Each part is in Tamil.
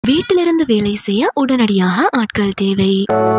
வீட்டிலிருந்து வேலை செய்ய உடனடியாக ஆட்கள் தேவை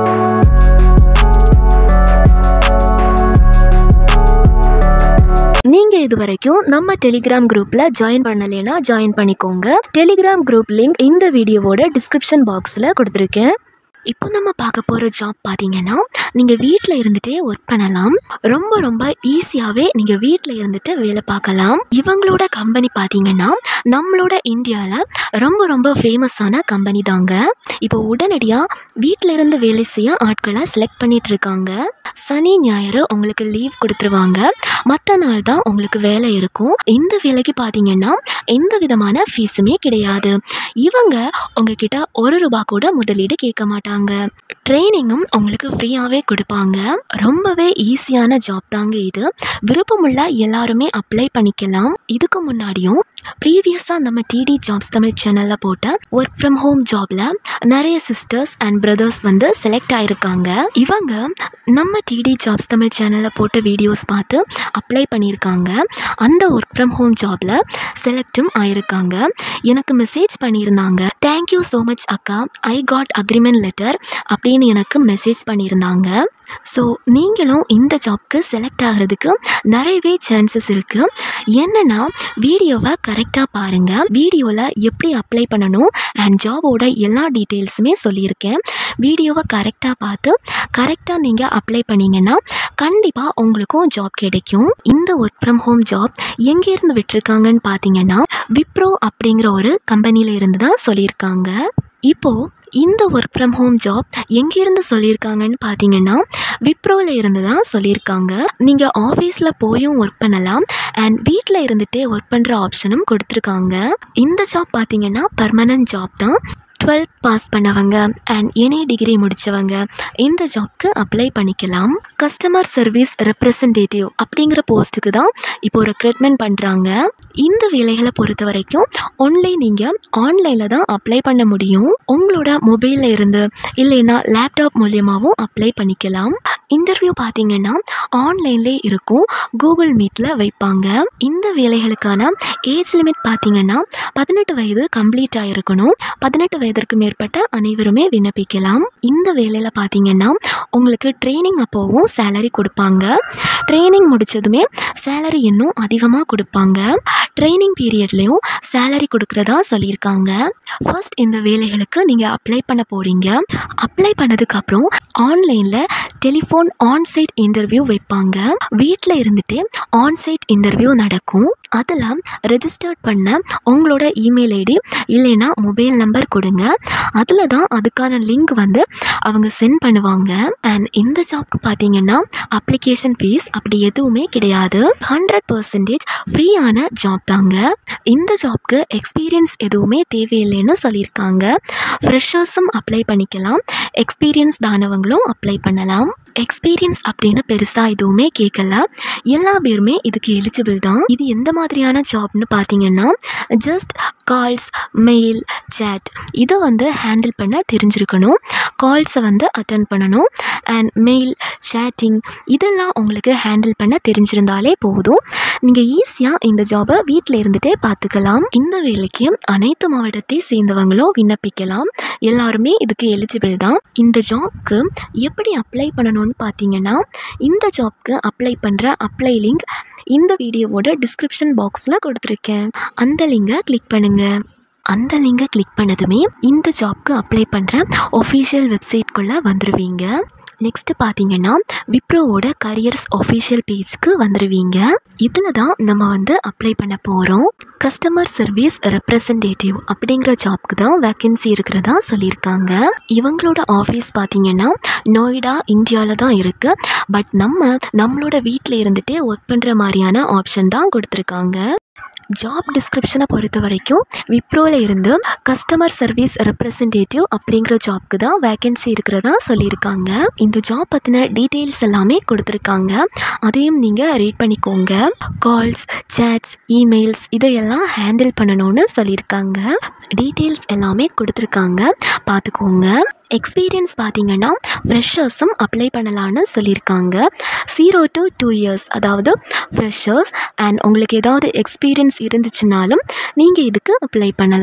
நீங்க இது வரைக்கும் நம்ம டெலிகிராம் குரூப்ல ஜாயின் பண்ணலைன்னா ஜாயின் பண்ணிக்கோங்க டெலிகிராம் குரூப் லிங்க் இந்த வீடியோவோட டிஸ்கிரிப்ஷன் பாக்ஸ்ல கொடுத்துருக்கேன் இப்போ நம்ம பார்க்க போகிற ஜாப் பார்த்தீங்கன்னா நீங்கள் வீட்டில் இருந்துகிட்டே ஒர்க் பண்ணலாம் ரொம்ப ரொம்ப ஈஸியாகவே நீங்கள் வீட்டில் இருந்துட்டு வேலை பார்க்கலாம் இவங்களோட கம்பெனி பார்த்தீங்கன்னா நம்மளோட இந்தியாவில் ரொம்ப ரொம்ப ஃபேமஸான கம்பெனி தாங்க இப்போ உடனடியாக வீட்டில் இருந்து வேலை செய்ய ஆட்களை செலக்ட் பண்ணிட்டு இருக்காங்க சனி ஞாயிறு உங்களுக்கு லீவ் கொடுத்துருவாங்க மற்ற நாள் தான் உங்களுக்கு வேலை இருக்கும் இந்த வேலைக்கு பார்த்தீங்கன்னா எந்த விதமான ஃபீஸுமே கிடையாது இவங்க உங்ககிட்ட ஒரு ரூபா கூட முதலீடு கேட்க மாட்டாங்க ட்ரைனிங்கும் உங்களுக்கு ஃப்ரீயாகவே கொடுப்பாங்க ரொம்பவே ஈஸியான ஜாப் தாங்க இது விருப்பமுள்ள எல்லாருமே அப்ளை பண்ணிக்கலாம் இதுக்கு முன்னாடியும் ப்ரீவியஸாக நம்ம டிடி ஜாப்ஸ் தமிழ் சேனலில் போட்ட ஒர்க் ஃப்ரம் ஹோம் ஜாபில் நிறைய சிஸ்டர்ஸ் அண்ட் பிரதர்ஸ் வந்து செலக்ட் ஆயிருக்காங்க இவங்க நம்ம டிடி ஜாப்ஸ் தமிழ் சேனலில் போட்ட வீடியோஸ் பார்த்து அப்ளை பண்ணியிருக்காங்க அந்த ஒர்க் ஃப்ரம் ஹோம் ஜாபில் செலக்டும் ஆயிருக்காங்க எனக்கு மெசேஜ் பண்ணியிருந்தாங்க தேங்க்யூ ஸோ மச் அக்கா ஐ காட் அக்ரிமெண்ட் லெட்டர் அப்படின்னு எனக்கு மெசேஜ் பண்ணியிருந்தாங்க ஸோ நீங்களும் இந்த ஜாப்க்கு செலக்ட் ஆகிறதுக்கு நிறையவே சான்சஸ் இருக்குது என்னென்னா வீடியோவை கரெக்டாக பாருங்கள் வீடியோவில் எப்படி அப்ளை பண்ணணும் அண்ட் ஜாபோட எல்லா டீட்டெயில்ஸுமே சொல்லியிருக்கேன் வீடியோவை கரெக்டாக பார்த்து கரெக்டாக நீங்கள் அப்ளை பண்ணீங்கன்னா கண்டிப்பாக உங்களுக்கும் ஜாப் கிடைக்கும் இந்த ஒர்க் ஃப்ரம் ஹோம் ஜாப் எங்கேருந்து விட்டுருக்காங்கன்னு பார்த்தீங்கன்னா விப்ரோ அப்படிங்கிற ஒரு கம்பெனியில் இருந்து தான் சொல்லியிருக்காங்க இப்போது இந்த ஒர்க் ஃப்ரம் ஹோம் ஜாப் எங்கேருந்து சொல்லியிருக்காங்கன்னு பார்த்தீங்கன்னா விப்ரோவில் இருந்து தான் சொல்லியிருக்காங்க நீங்கள் ஆஃபீஸில் போயும் ஒர்க் பண்ணலாம் அண்ட் வீட்டில் இருந்துகிட்டே ஒர்க் பண்ணுற ஆப்ஷனும் கொடுத்துருக்காங்க இந்த ஜாப் பார்த்தீங்கன்னா பர்மனன்ட் ஜாப் தான் டுவெல்த் பாஸ் பண்ணவங்க அண்ட் எனி டிகிரி முடித்தவங்க இந்த ஜாப்க்கு அப்ளை பண்ணிக்கலாம் கஸ்டமர் சர்வீஸ் ரெப்ரசன்டேட்டிவ் அப்படிங்கிற போஸ்ட்டுக்கு தான் இப்போ ரெக்ரூட்மெண்ட் பண்ணுறாங்க இந்த வேலைகளை பொறுத்த வரைக்கும் ஒன்லி நீங்கள் ஆன்லைனில் தான் அப்ளை பண்ண முடியும் உங்களோட மொபைலில் இருந்து இல்லைன்னா லேப்டாப் மூலியமாகவும் அப்ளை பண்ணிக்கலாம் இன்டர்வியூ பார்த்தீங்கன்னா ஆன்லைன்லே இருக்கும் கூகுள் மீட்டில் வைப்பாங்க இந்த வேலைகளுக்கான ஏஜ் லிமிட் பார்த்தீங்கன்னா பதினெட்டு வயது கம்ப்ளீட் ஆகிருக்கணும் பதினெட்டு வயதிற்கு மேற்பட்ட அனைவருமே விண்ணப்பிக்கலாம் இந்த வேலையில் பார்த்தீங்கன்னா உங்களுக்கு ட்ரைனிங் அப்போவும் சேலரி கொடுப்பாங்க ட்ரைனிங் முடித்ததுமே சேலரி இன்னும் அதிகமாக கொடுப்பாங்க ட்ரைனிங் பீரியட்லேயும் சேலரி கொடுக்குறதா சொல்லியிருக்காங்க ஃபர்ஸ்ட் இந்த வேலைகளுக்கு நீங்கள் அப்ளை பண்ண போகிறீங்க அப்ளை பண்ணதுக்கப்புறம் ஆன்லைனில் டெலிஃபோன் ஆன்சைட் இன்டர்வியூ வைப்பாங்க வீட்டில் இருந்துட்டு ஆன்சைட் இன்டர்வியூ நடக்கும் அதில் ரெஜிஸ்டர்ட் பண்ண உங்களோட இமெயில் ஐடி இல்லைன்னா மொபைல் நம்பர் கொடுங்க அதில் தான் அதுக்கான லிங்க் வந்து அவங்க சென்ட் பண்ணுவாங்க அண்ட் இந்த ஜாப்க்கு பார்த்தீங்கன்னா அப்ளிகேஷன் ஃபீஸ் அப்படி எதுவுமே கிடையாது ஹண்ட்ரட் பர்சன்டேஜ் ஃப்ரீயான ஜாப் தாங்க இந்த ஜாப்க்கு எக்ஸ்பீரியன்ஸ் எதுவுமே தேவையில்லைன்னு சொல்லியிருக்காங்க ஃப்ரெஷர்ஸும் அப்ளை பண்ணிக்கலாம் எக்ஸ்பீரியன்ஸ் ஆனவங்களும் அப்ளை பண்ணலாம் எக்ஸ்பீரியன்ஸ் அப்படின்னு பெருசாக எதுவுமே கேட்கல எல்லா பேருமே இதுக்கு எலிஜிபிள் தான் இது எந்த மாதிரியான ஜாப்னு பார்த்தீங்கன்னா ஜஸ்ட் கால்ஸ் மெயில் சேட் இதை வந்து ஹேண்டில் பண்ண தெரிஞ்சிருக்கணும் கால்ஸை வந்து அட்டன் பண்ணணும் அண்ட் மெயில் சேட்டிங் இதெல்லாம் உங்களுக்கு ஹேண்டில் பண்ண தெரிஞ்சிருந்தாலே போதும் நீங்கள் ஈஸியாக இந்த ஜாபை வீட்டில் இருந்துகிட்டே பார்த்துக்கலாம் இந்த வேலைக்கு அனைத்து மாவட்டத்தை சேர்ந்தவங்களும் விண்ணப்பிக்கலாம் எல்லாருமே இதுக்கு எலிஜிபிள் தான் இந்த ஜாப்க்கு எப்படி அப்ளை பண்ணணும்னு பார்த்தீங்கன்னா இந்த ஜாப்க்கு அப்ளை பண்ணுற அப்ளை லிங்க் இந்த வீடியோவோட டிஸ்கிரிப்ஷன் பாக்ஸில் கொடுத்துருக்கேன் அந்த லிங்கை கிளிக் பண்ணுங்கள் அந்த லிங்கை கிளிக் பண்ணதுமே இந்த ஜாப்க்கு அப்ளை பண்ணுற ஒஃபிஷியல் வெப்சைட்குள்ளே வந்துடுவீங்க நெக்ஸ்ட்டு பார்த்தீங்கன்னா விப்ரோவோட கரியர்ஸ் ஒஃபிஷியல் பேஜ்க்கு வந்துடுவீங்க இதில் தான் நம்ம வந்து அப்ளை பண்ண போகிறோம் கஸ்டமர் சர்வீஸ் ரெப்ரசன்டேட்டிவ் அப்படிங்கிற ஜாப்க்கு தான் வேக்கன்சி இருக்கிறதா சொல்லியிருக்காங்க இவங்களோட ஆஃபீஸ் பார்த்தீங்கன்னா நோய்டா இந்தியாவில் தான் இருக்குது பட் நம்ம நம்மளோட வீட்டில் இருந்துகிட்டே ஒர்க் பண்ணுற மாதிரியான ஆப்ஷன் தான் கொடுத்துருக்காங்க ஜாப் டிஸ்கிரிப்ஷனை பொறுத்த வரைக்கும் விப்ரோவில் இருந்து கஸ்டமர் சர்வீஸ் ரெப்ரசன்டேட்டிவ் அப்படிங்கிற ஜாப்க்கு தான் வேக்கன்சி இருக்கிறதா சொல்லியிருக்காங்க இந்த ஜாப் பற்றின டீட்டெயில்ஸ் எல்லாமே கொடுத்துருக்காங்க அதையும் நீங்கள் ரீட் பண்ணிக்கோங்க கால்ஸ் சேட்ஸ் இமெயில்ஸ் இதையெல்லாம் ஹேண்டில் பண்ணணும்னு சொல்லியிருக்காங்க டீட்டெயில்ஸ் எல்லாமே கொடுத்துருக்காங்க பார்த்துக்கோங்க எக்ஸ்பீரியன்ஸ் பார்த்தீங்கன்னா ஃப்ரெஷர்ஸும் அப்ளை பண்ணலான்னு சொல்லியிருக்காங்க ஜீரோ டு டூ இயர்ஸ் அதாவது ஃப்ரெஷர்ஸ் அண்ட் உங்களுக்கு ஏதாவது எக்ஸ்பீரியன்ஸ் இருந்துச்சுனாலும் நீங்கள் இதுக்கு அப்ளை பண்ணலாம்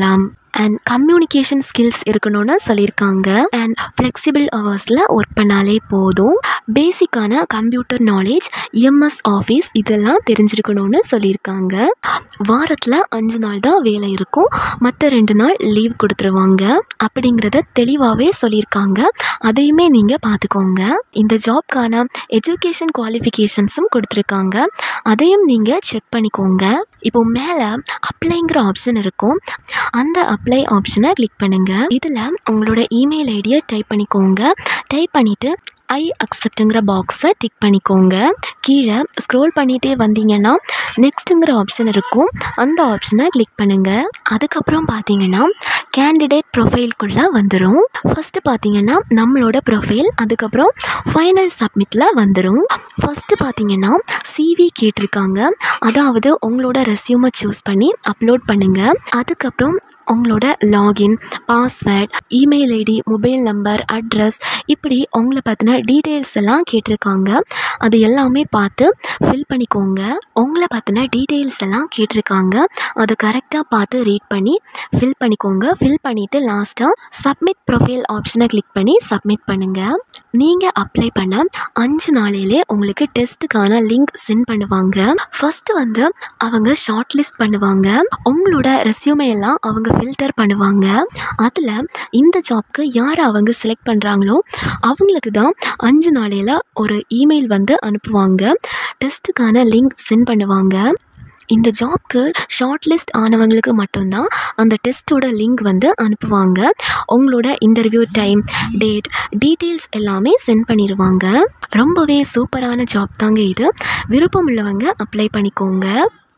அண்ட் கம்யூனிகேஷன் ஸ்கில்ஸ் இருக்கணும்னு சொல்லியிருக்காங்க அண்ட் ஃப்ளெக்சிபிள் ஹவர்ஸில் ஒர்க் பண்ணாலே போதும் பேசிக்கான கம்ப்யூட்டர் நாலேஜ் எம்எஸ் ஆஃபீஸ் இதெல்லாம் தெரிஞ்சிருக்கணும்னு சொல்லியிருக்காங்க வாரத்தில் அஞ்சு நாள் தான் வேலை இருக்கும் மற்ற ரெண்டு நாள் லீவ் கொடுத்துருவாங்க அப்படிங்கிறத தெளிவாகவே சொல்லியிருக்காங்க அதையுமே நீங்கள் பார்த்துக்கோங்க இந்த ஜாப்க்கான எஜுகேஷன் குவாலிஃபிகேஷன்ஸும் கொடுத்துருக்காங்க அதையும் நீங்கள் செக் பண்ணிக்கோங்க இப்போ மேலே அப்ளைங்கிற ஆப்ஷன் இருக்கும் அந்த அப்ளை ஆப்ஷனை கிளிக் பண்ணுங்கள் இதில் உங்களோட இமெயில் ஐடியை டைப் பண்ணிக்கோங்க டைப் பண்ணிவிட்டு ஐ அக்செப்ட்டுங்கிற பாக்ஸை டிக் பண்ணிக்கோங்க கீழே ஸ்க்ரோல் பண்ணிகிட்டே வந்தீங்கன்னா நெக்ஸ்ட்டுங்கிற ஆப்ஷன் இருக்கும் அந்த ஆப்ஷனை கிளிக் பண்ணுங்கள் அதுக்கப்புறம் பார்த்தீங்கன்னா கேண்டிடேட் ப்ரொஃபைல்குள்ளே வந்துடும் ஃபஸ்ட்டு பார்த்தீங்கன்னா நம்மளோட ப்ரொஃபைல் அதுக்கப்புறம் ஃபைனல் சப்மிட்டில் வந்துடும் ஃபஸ்ட்டு பார்த்தீங்கன்னா சிவி கேட்டிருக்காங்க அதாவது உங்களோட ரெஸ்யூமை சூஸ் பண்ணி அப்லோட் பண்ணுங்கள் அதுக்கப்புறம் உங்களோட login password email ID mobile number address இப்படி உங்களை பற்றின டீட்டெயில்ஸ் எல்லாம் கேட்டிருக்காங்க அது எல்லாமே பார்த்து ஃபில் பண்ணிக்கோங்க உங்களை பற்றின டீட்டெயில்ஸ் எல்லாம் கேட்டிருக்காங்க அதை கரெக்டாக பார்த்து ரீட் பண்ணி ஃபில் பண்ணிக்கோங்க ஃபில் பண்ணிவிட்டு லாஸ்ட்டாக சப்மிட் ப்ரொஃபைல் ஆப்ஷனை கிளிக் பண்ணி சப்மிட் பண்ணுங்கள் நீங்கள் அப்ளை பண்ண அஞ்சு நாளையிலே உங்களுக்கு டெஸ்ட்டுக்கான லிங்க் சென்ட் பண்ணுவாங்க ஃபஸ்ட்டு வந்து அவங்க ஷார்ட் லிஸ்ட் பண்ணுவாங்க உங்களோட ரெஸ்யூமே எல்லாம் அவங்க ஃபில்டர் பண்ணுவாங்க அதில் இந்த ஜாப்க்கு யாரை அவங்க செலக்ட் பண்ணுறாங்களோ அவங்களுக்கு தான் அஞ்சு நாளையில் ஒரு இமெயில் வந்து அனுப்புவாங்க டெஸ்ட்டுக்கான லிங்க் சென்ட் பண்ணுவாங்க இந்த ஜாப்க்கு ஷார்ட் லிஸ்ட் ஆனவங்களுக்கு மட்டும்தான் அந்த டெஸ்ட்டோட லிங்க் வந்து அனுப்புவாங்க உங்களோட இன்டர்வியூ டைம் டேட் டீட்டெயில்ஸ் எல்லாமே சென்ட் பண்ணிடுவாங்க ரொம்பவே சூப்பரான ஜாப் தாங்க இது விருப்பம் உள்ளவங்க அப்ளை பண்ணிக்கோங்க